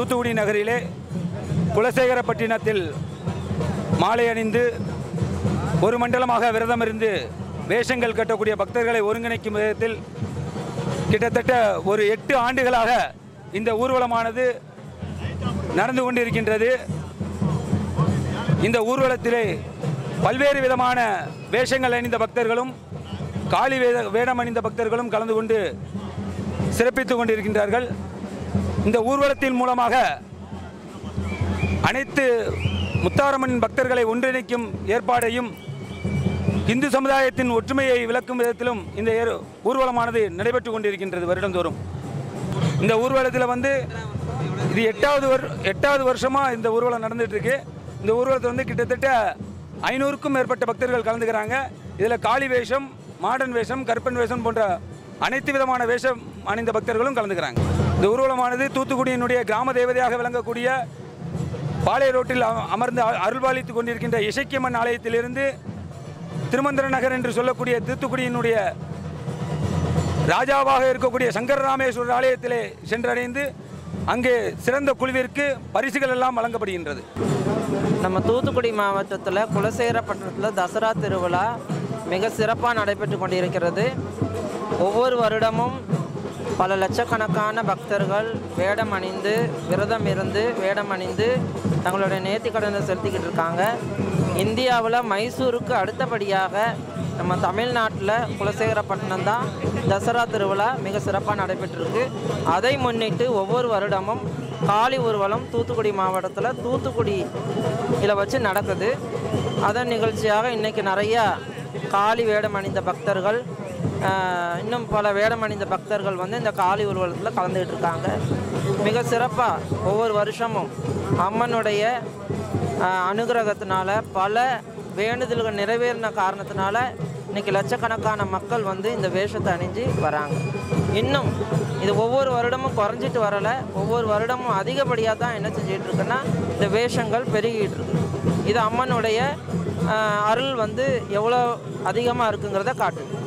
தூத்துக்குடி நகரிலே குலசேகரப்பட்டினத்தில் மாலை அணிந்து ஒரு மண்டலமாக விரதம் இருந்து வேஷங்கள் கட்டக்கூடிய பக்தர்களை ஒருங்கிணைக்கும் விதத்தில் கிட்டத்தட்ட ஒரு எட்டு ஆண்டுகளாக இந்த ஊர்வலமானது நடந்து கொண்டிருக்கின்றது இந்த ஊர்வலத்திலே பல்வேறு விதமான வேஷங்கள் அணிந்த பக்தர்களும் காளி வேத வேடம் அணிந்த பக்தர்களும் கலந்து கொண்டு சிறப்பித்துக் கொண்டிருக்கின்றார்கள் இந்த ஊர்வலத்தின் மூலமாக அனைத்து முத்தாரம்மன் பக்தர்களை ஒன்றிணைக்கும் ஏற்பாடையும் இந்து சமுதாயத்தின் ஒற்றுமையை விளக்கும் விதத்திலும் இந்த ஏறு- ஊர்வலமானது நடைபெற்று கொண்டிருக்கின்றது வருடந்தோறும் இந்த ஊர்வலத்தில் வந்து இது எட்டாவது வர் எட்டாவது வருஷமாக இந்த ஊர்வலம் நடந்துட்டு இருக்கு இந்த ஊர்வலத்தில் வந்து கிட்டத்தட்ட ஐநூறுக்கும் மேற்பட்ட பக்தர்கள் கலந்துக்கிறாங்க இதில் காளி வேஷம் மாடன் வேஷம் கருப்பன் வேஷம் போன்ற அனைத்து விதமான வேஷம் அணிந்த பக்தர்களும் கலந்துக்கிறாங்க இந்த ஊர்வலமானது தூத்துக்குடியினுடைய கிராம தேவதையாக விளங்கக்கூடிய பாளைய ரோட்டில் அ- அமர்ந்து அ- அருள்பாலித்துக் கொண்டிருக்கின்ற இசைக்கியம்மன் ஆலயத்திலிருந்து திருமந்திர நகர் என்று சொல்லக்கூடிய தூத்துக்குடியினுடைய ராஜாவாக இருக்கக்கூடிய சங்கர ராமேஸ்வரர் ஆலயத்திலே சென்றடைந்து அங்கே சிறந்த குழுவிற்கு பரிசுகள் எல்லாம் வழங்கப்படுகின்றது நம்ம தூத்துக்குடி மாவட்டத்தில் குலசேகரப்பட்டினத்தில் தசரா திருவிழா மிக சிறப்பாக நடைபெற்று கொண்டிருக்கிறது ஒவ்வொரு வருடமும் பல லட்சக்கணக்கான பக்தர்கள் வேடம் அணிந்து விரதம் இருந்து வேடம் அணிந்து தங்களுடைய நேர்த்திக்கடனை செலுத்திக்கிட்டு இருக்காங்க இந்தியாவில் மைசூருக்கு அடுத்தபடியாக நம்ம தமிழ்நாட்டில் குலசேகரப்பட்டினம் தான் தசரா திருவிழா மிக சிறப்பாக நடைபெற்றிருக்கு அதை முன்னிட்டு ஒவ்வொரு வருடமும் காளி ஊர்வலம் தூத்துக்குடி மாவட்டத்தில் தூத்துக்குடியில் வச்சு நடக்குது அதன் நிகழ்ச்சியாக இன்றைக்கி நிறையா காளி வேடம் அணிந்த பக்தர்கள் ஆஹ், இன்னும் பல வேடம் அணிந்த பக்தர்கள் வந்து இந்த காளி ஊர்வலத்தில் கலந்துக்கிட்டு இருக்காங்க மிக சிறப்பாக ஒவ்வொரு வருஷமும் அம்மனுடைய ஆஹ், அனுகிரகத்தினால பல வேண்டுதல்கள் நிறைவேறின காரணத்தினால இன்னைக்கு லட்சக்கணக்கான மக்கள் வந்து இந்த வேஷத்தை அணிஞ்சு வராங்க இன்னும் இது ஒவ்வொரு வருடமும் குறைஞ்சிட்டு வரலை ஒவ்வொரு வருடமும் அதிகப்படியாக தான் என்ன செஞ்சிட்டு இருக்குன்னா இந்த வேஷங்கள் பெருகிட்டு இருக்கு இது அம்மனுடைய ஆஹ், அருள் வந்து எவ்வளோ அதிகமாக இருக்குங்கிறத காட்டுது